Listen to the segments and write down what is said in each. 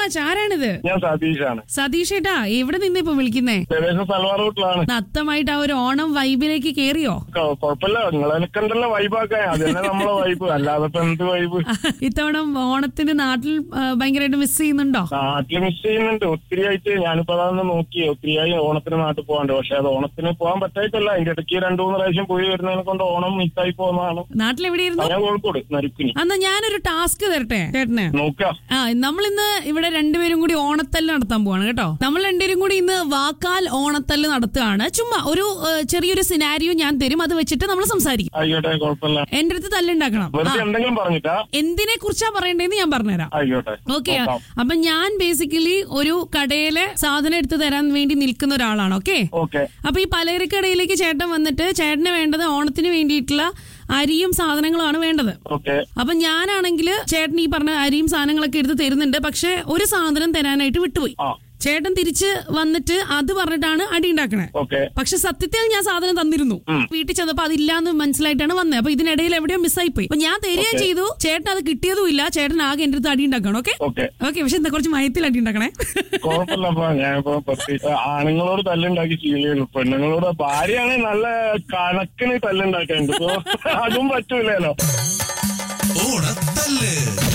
ആരാണിത് ഞാൻ സതീഷാണ് സതീഷ് ഏട്ടാ എവിടെ നിന്ന് ഇപ്പൊ വിളിക്കുന്നേ ഏകദേശം സൽവാർ റൂട്ടിലാണ് നത്തമായിട്ട് ആ ഒരു ഓണം വൈബിലേക്ക് കേറിയോ ക- കുഴപ്പമില്ല നിങ്ങളെനക്കെന്തല്ല വൈബാക്കാൻ അത് തന്നെ നമ്മളെ വൈബ് അല്ലാതെ ഇപ്പൊ എന്ത് വൈബ് ഇത്തവണ ഓണത്തിന് നാട്ടിൽ ആ, ഭയങ്കരമായിട്ട് മിസ് ചെയ്യുന്നുണ്ടോ നാട്ടിൽ മിസ് ചെയ്യുന്നുണ്ട് ഒത്തിരി ആയിട്ട് ഞാനിപ്പോ അതൊന്ന് നോക്കി ഒത്തിരിയായി ഓണത്തിന് നാട്ടിൽ പോകാണ്ട് പക്ഷെ അത് ഓണത്തിന് പോകാൻ പറ്റായിട്ടല്ല അതിന്റെ ഇടയ്ക്ക് രണ്ടു മൂന്ന് പ്രാവശ്യം പോയി വരുന്നതിനെ കൊണ്ട് ഓണം മിസ്സായി പോകുന്നതാണ് നാട്ടിൽ എവിടെയായിരുന്നു ഞാൻ കോഴിക്കോട് നരിക്കുനി അന്ന് ഞാനൊരു ടാസ്ക് തരട്ടെ ചേട്ടന് നോക്കാം ആ നമ്മൾ ഇന്ന് ഇവിടെ രണ്ടുപേരും കൂടി ഓണത്തല്ല് നടത്താൻ പോവാണ് കേട്ടോ നമ്മൾ രണ്ടുപേരും കൂടി ഇന്ന് വാക്കാൽ ഓണത്തല്ല് നടത്തുകയാണ് ചുമ്മാ ഒരു ഏ, ചെറിയൊരു സിനാരിയോ ഞാൻ തരും അത് വെച്ചിട്ട് നമ്മൾ സംസാരിക്കും ആയിക്കോട്ടെ കുഴപ്പമില്ല എന്റെ അടുത്ത് തല്ലുണ്ടാക്കണം ആ, വെറുതെ എന്തെങ്കിലും പറഞ്ഞിട്ടാ എന്തിനെ കുറിച്ചാ പറയണ്ടേന്ന് ഞാൻ പറഞ്ഞുതരാം ആയിക്കോട്ടെ ഓക്കെ നോക്കാം. അപ്പൊ ഞാൻ ബേസിക്കലി ഒരു കടയിലെ സാധനം എടുത്ത് തരാൻ വേണ്ടി നിൽക്കുന്ന ഒരാളാണ് ഓക്കെ ഓക്കെ അപ്പൊ ഈ പലചരക്കടയിലേക്ക് ചേട്ടൻ വന്നിട്ട് ചേട്ടന് വേണ്ടത് ഓണത്തിന് വേണ്ടിയിട്ടുള്ള അരിയും സാധനങ്ങളുമാണ് വേണ്ടത് ഓക്കെ അപ്പൊ ഞാനാണെങ്കിൽ ചേട്ടൻ ഈ പറഞ്ഞ അരിയും സാധനങ്ങളൊക്കെ എടുത്ത് തരുന്നുണ്ട് പക്ഷെ ഒരു സാധനം തരാനായിട്ട് വിട്ടുപോയി ആ ചേട്ടൻ തിരിച്ച് വന്നിട്ട് അത് പറഞ്ഞിട്ടാണ് അടി ഉണ്ടാക്കണേ ഓക്കെ പക്ഷെ സത്യത്തിൽ ഞാൻ സാധനം തന്നിരുന്നു വീട്ടിൽ ചെന്നപ്പോ അതില്ലാന്ന് മനസ്സിലായിട്ടാണ് വന്നത് അപ്പൊ ഇതിനിടയിൽ എവിടെയോ മിസ്സായി പോയി അപ്പൊ ഞാൻ തരികയും ചെയ്തു ചേട്ടൻ അത് കിട്ടിയതും ഇല്ല ചേട്ടൻ ആകെ എന്റെ അടുത്ത് അടി ഉണ്ടാക്കണം ഓക്കെ ഓക്കെ ഓക്കെ പക്ഷെ എന്താ കുറച്ച് മയത്തിൽ അടി ഉണ്ടാക്കണേ കുഴപ്പമില്ലപ്പാ ഞാനിപ്പോ പ്രത്യേകിച്ച് ആണുങ്ങളോട് തല്ലുണ്ടാക്കി ശീലമുള്ളൂ പെണ്ണുങ്ങളോട് ഭാര്യയാണെങ്കിൽ നല്ല കണക്കിന് തല്ലുണ്ടാക്കാനുണ്ട് ഇപ്പൊ അതും പറ്റൂലല്ലോ ഓണത്തല്ല്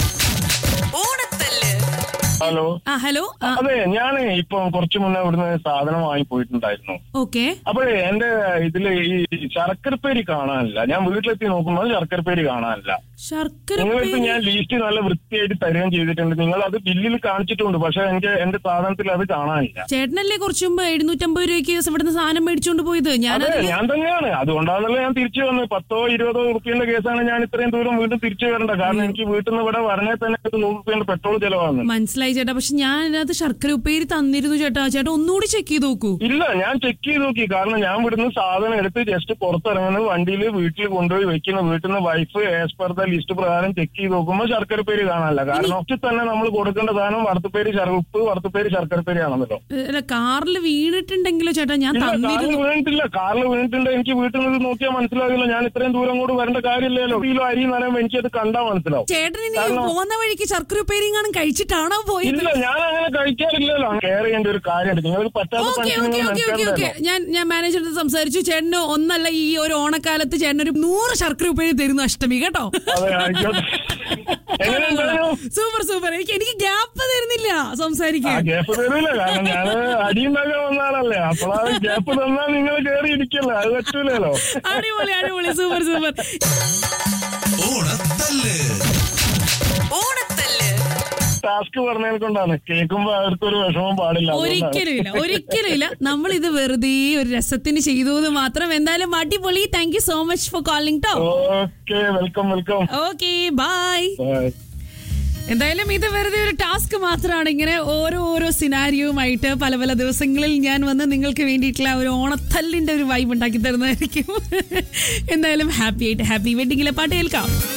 ഹലോ ആ ഹലോ അതെ ഞാന് ഇപ്പൊ കുറച്ചു മുന്നേ ഇവിടുന്ന് സാധനം വാങ്ങി പോയിട്ടുണ്ടായിരുന്നു ഓക്കെ അപ്പോഴേ എന്റെ ഇതില് ഈ ശർക്കരപ്പേരി കാണാനില്ല ഞാൻ വീട്ടിലെത്തി നോക്കുമ്പോൾ ശർക്കരപ്പേരി കാണാനില്ല ശർക്കര നിങ്ങളിപ്പോ ഞാൻ ലീസ്റ്റ് നല്ല വൃത്തിയായിട്ട് തരുകയും ചെയ്തിട്ടുണ്ട് നിങ്ങൾ അത് ബില്ലിൽ കാണിച്ചിട്ടുണ്ട് പക്ഷെ എന്റെ എന്റെ സാധനത്തിൽ അത് കാണാനില്ല ചേട്ടനല്ലേ കുറച്ചു മുമ്പ് എഴുന്നൂറ്റമ്പത് രൂപയ്ക്ക് ഇവിടുന്ന് സാധനം മേടിച്ചോണ്ട് പോയത് ഞാൻ അതെ ഞാൻ തന്നെയാണ് അതുകൊണ്ടാണല്ലോ ഞാൻ തിരിച്ചു വന്നത് പത്തോ ഇരുപതോ റുപ്യന്റെ കേസാണ് ഞാൻ ഇത്രയും ദൂരം വീണ്ടും തിരിച്ചു വരേണ്ട കാരണം എനിക്ക് വീട്ടിൽ നിന്ന് ഇവിടെ വരണേ തന്നെ ഒരു നൂറ് റുപ്യന്റെ പെട്രോൾ ചെലവാണ് മനസ്സിലായി ചേട്ടാ പക്ഷെ ഞാൻ അതിനകത്ത് ശർക്കര ഉപ്പേരി തന്നിരുന്നു ചേട്ടാ ചേട്ടാ ഒന്നുകൂടി ചെക്ക് ചെയ്ത് നോക്കൂ ഇല്ല ഞാൻ ചെക്ക് ചെയ്ത് നോക്കി കാരണം ഞാൻ ഇവിടുന്ന് സാധനം എടുത്ത് ജസ്റ്റ് പുറത്തിറങ്ങുന്നത് വണ്ടിയിൽ വീട്ടിൽ കൊണ്ടുപോയി വെക്കുന്ന വീട്ടിൽ നിന്ന് wife as per the list പ്രകാരം ചെക്ക് ചെയ്ത് നോക്കുമ്പോൾ ശർക്കര പേര് കാണാനില്ല കാരണം ഒറ്റ തന്നെ നമ്മൾ കൊടുക്കേണ്ട സാധനം വറുത്തപ്പേര് ശർ- ഉപ്പ് വറുത്തപ്പേര് ശർക്കര പേര് ആണെന്നല്ലോ ഏ, അല്ല കാറിൽ വീണിട്ടുണ്ടെങ്കിലോ ചേട്ടാ ഞാൻ ഇല്ല കാറിൽ തന്നിരുന്നു വീണിട്ടില്ല കാറിൽ വീണിട്ടുണ്ട് എനിക്ക് വീട്ടിൽ നിന്ന് നോക്കിയാൽ മനസ്സിലാകില്ല ഞാൻ ഇത്രയും ദൂരം കൂടെ വരേണ്ട കാര്യമില്ലല്ലോ കിലോ അരി നനയുമ്പോൾ എനിക്കത് കണ്ടാ മനസ്സിലാവും ചേട്ടൻ ഇനി പോകുന്ന വഴിക്ക് ശർക്കര ഉപ്പേരി കാണും കഴിച്ചിട്ടാണോ പോയത് ഇല്ല ഞാൻ അങ്ങനെ കഴിക്കാറില്ലല്ലോ കെയർ ചെയ്യേണ്ട ഒരു കാര്യമുണ്ട് നിങ്ങൾക്ക് പറ്റാത്ത ഓക്കെ പണിക്ക് ഓക്കെ നിങ്ങൾ ഓക്കെ ഓക്കെ ഓക്കെ മനസ്സിലാക്കണ്ടല്ലോ ഞാൻ ഞാൻ മാനേജറിന്റെ സംസാരിച്ചു ചേട്ടന് ഒന്നല്ല ഈ ഒരു ഓണക്കാലത്ത് ചേട്ടൻ ഒരു നൂറ് ശർക്കര ഉപ്പേരി തരുന്നു അഷ്ടമി കേട്ടോ അതെ ആയിക്കോട്ടെ എങ്ങനെയുണ്ടായിരുന്നു സൂപ്പർ സൂപ്പർ എനിക്ക് എനിക്ക് ഗ്യാപ്പ് തരുന്നില്ല ആ സംസാരിക്കാൻ ഗ്യാപ്പ് തരില്ല കാരണം ഞാൻ അടിയുണ്ടാക്കാൻ വന്ന ആളല്ലേ അപ്പോൾ ആ ഗ്യാപ്പ് തന്നാൽ നിങ്ങൾ കയറി ഇരിക്കല്ലോ അത് പറ്റൂലല്ലോ അടിപൊളി അടിപൊളി സൂപ്പർ സൂപ്പർ ഓണത്തല്ല് ടാസ്ക് പറഞ്ഞതിനെ കൊണ്ടാണ് കേൾക്കുമ്പോ അവർക്കൊരു വിഷമം പാടില്ല അതുകൊണ്ടാണ്. ഒരിക്കലും ഇല്ല ഒരിക്കലും ഇല്ല നമ്മൾ ഇത് വെറുതെ ഒരു രസത്തിന് ചെയ്തു എന്ന് മാത്രം എന്തായാലും അടിപൊളി thank you so much for calling ടോ okay welcome welcome okay bye bye എന്തായാലും ഇത് വെറുതെ ഒരു ടാസ്ക് മാത്രമാണ് ഇങ്ങനെ ഓരോ ഓരോ സിനാരിയുമായിട്ട് പല പല ദിവസങ്ങളിൽ ഞാൻ വന്ന് നിങ്ങൾക്ക് വേണ്ടിയിട്ടുള്ള ഒരു ഓണത്തല്ലിന്റെ ഒരു വൈബ് ഉണ്ടാക്കി തരുന്നതായിരിക്കും എന്തായാലും ഹാപ്പി ആയിട്ട് ഹാപ്പി വെഡിങ്ങിലെ പാട്ട് കേൾക്കാം